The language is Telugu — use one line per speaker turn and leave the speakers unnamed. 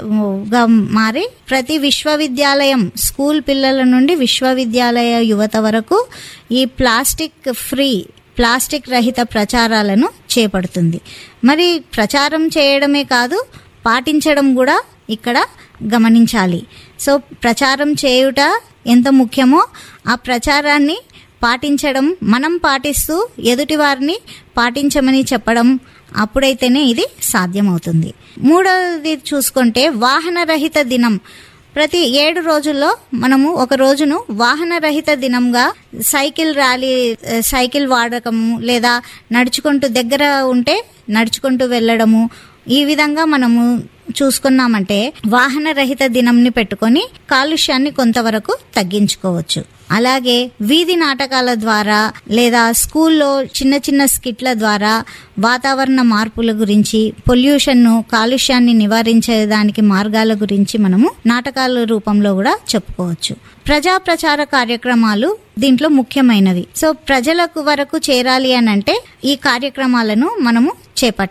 గా మారి ప్రతి విశ్వవిద్యాలయం స్కూల్ పిల్లల నుండి విశ్వవిద్యాలయ యువత వరకు ఈ ప్లాస్టిక్ ఫ్రీ ప్లాస్టిక్ రహిత ప్రచారాలను చేపడుతుంది మరి ప్రచారం చేయడమే కాదు పాటించడం కూడా ఇక్కడ గమనించాలి సో ప్రచారం చేయుట ఎంత ముఖ్యమో ఆ ప్రచారాన్ని పాటించడం మనం పాటిస్తూ ఎదుటి వారిని పాటించమని చెప్పడం అప్పుడైతేనే ఇది సాధ్యమవుతుంది మూడవది చూసుకుంటే వాహన రహిత దినం ప్రతి ఏడు రోజుల్లో మనము ఒక రోజును వాహన రహిత దినంగా సైకిల్ ర్యాలీ ఆ, సైకిల్ వాడకము లేదా నడుచుకుంటూ దగ్గర ఉంటే నడుచుకుంటూ వెళ్ళడము ఈ విధంగా మనము చూసుకున్నామంటే వాహన రహిత దినంని పెట్టుకొని కాలుష్యాన్ని కొంతవరకు తగ్గించుకోవచ్చు అలాగే వీధి నాటకాల ద్వారా లేదా స్కూల్లో చిన్న చిన్న స్కిట్ల ద్వారా వాతావరణ మార్పుల గురించి పొల్యూషన్ను కాలుష్యాన్ని నివారించేదానికి మార్గాల గురించి మనము నాటకాల రూపంలో కూడా చెప్పుకోవచ్చు ప్రజా ప్రచార కార్యక్రమాలు దీంట్లో ముఖ్యమైనవి సో ప్రజలకు వరకు చేరాలి అని అంటే ఈ కార్యక్రమాలను మనము చేపట్టాలి